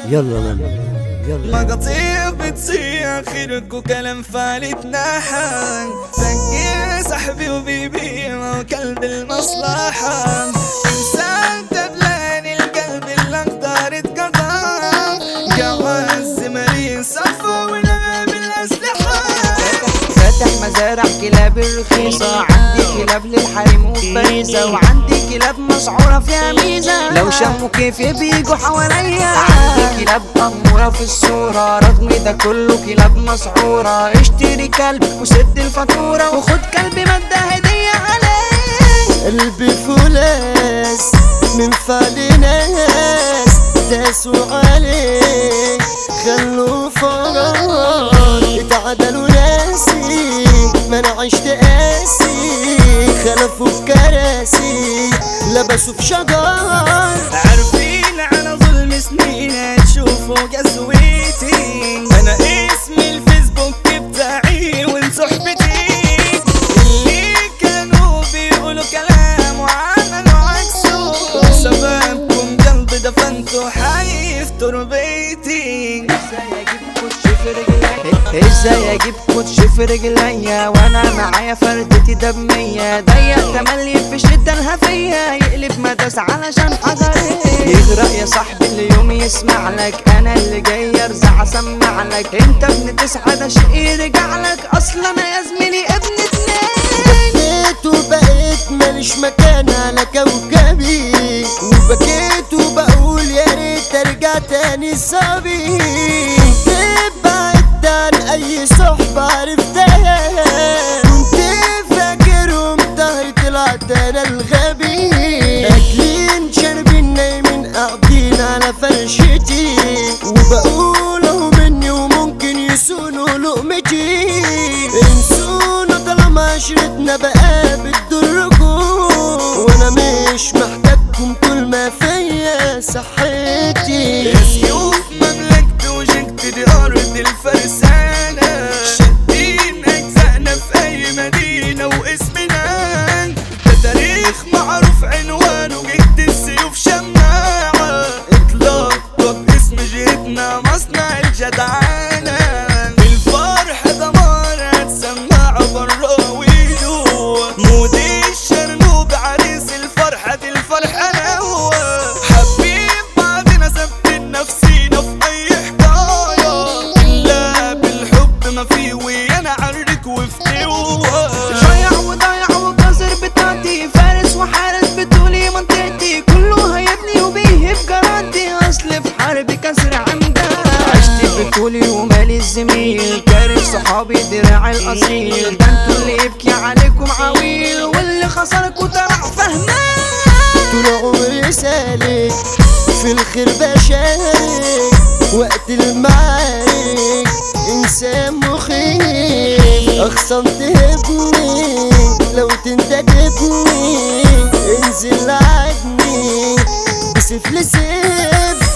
يلا لما يلا مقاطيع بتصيح خيرك وكلام فالت نحن سكر صاحبي وبيبي وكلب المصلحة إنسان دبلان القلب الأخضر اتقطع جواز مليء صفا ونغم الأسلحة فاتح مزارع كلاب الرخيصة عندي كلاب للحريم وبريزة وعندي كلاب مسعورة فيها ميزة لو شموا كيف بيجوا حواليا عندي كلاب أمورة في الصورة رغم ده كله كلاب مسعورة اشتري كلب وسد الفاتورة وخد كلب مادة هدية عليه قلبي فولاس من فعل ناس داسوا عليه خلوا فرار اتعدلوا ناسي ما انا عشت قاسي خلفوا بكراسي لبسوا في شجر عارفين على ظلم سنين تشوفوا قسوتي انا اسمي الفيسبوك بتاعي وان صحبتي اللي كانوا بيقولوا كلام وعملوا عكسه سببكم قلب دفنته حي في تربيتي ازاي اجيب كوتش في رجليا وانا معايا فردتي دمية ضيق تملي في شدة الهفية يقلب مداس علشان حجري يغرق يا صاحبي اليوم يسمع لك انا اللي جاي ارزع اسمع لك انت ابن تسعة ده شيء يرجع لك اصلا انا يا زميلي ابن اتنين بقيت وبقيت ماليش مكان على كوكبي وبكيت وبقول يا ريت ارجع تاني صبي كنت بعدت عن اي صحبة عرفتها كنت فاكرهم ظهري طلعت انا الغبي اكلين شاربين نايمين قاعدين على فرشتي وبقول اهو مني وممكن يسونوا لقمتي انسونا طالما عشرتنا بقى بتضركم وانا مش محتاجكم طول ما فيا صحتي يا سيوف مملكة وجنت دي أرض الفرسانة شادين أجزائنا في أي مدينة واسمنا ده تاريخ معروف عنوانه جد السيوف شماعة اطلاق باسم جهتنا مصنع الجدعانة بالفرح دمار هتسمع برا ويلو مودي الشرنوب عريس الفرحة دي الفرحة هو حبيب بعدنا ثبتين نفسينا في أي حكاية إلا بالحب ما في ويانا عرك وفتوى ضيع وضيع وكسر بتاعتي فارس وحارس بتقولي منطقتي كله هيبني وبيهب جراتي اصل في حرب كسر عمدها عشت بتقولي ومالي الزميل كارف صحابي دراع الاصيل ده انتوا اللي يبكي عليكم عويل واللي خسركوا طلع فهمان طول عمري سالك في الخير بشارك وقت المعارك انسان مخيف اخصم تهبني لو تنتجبني انزل عدني بسيف لسيف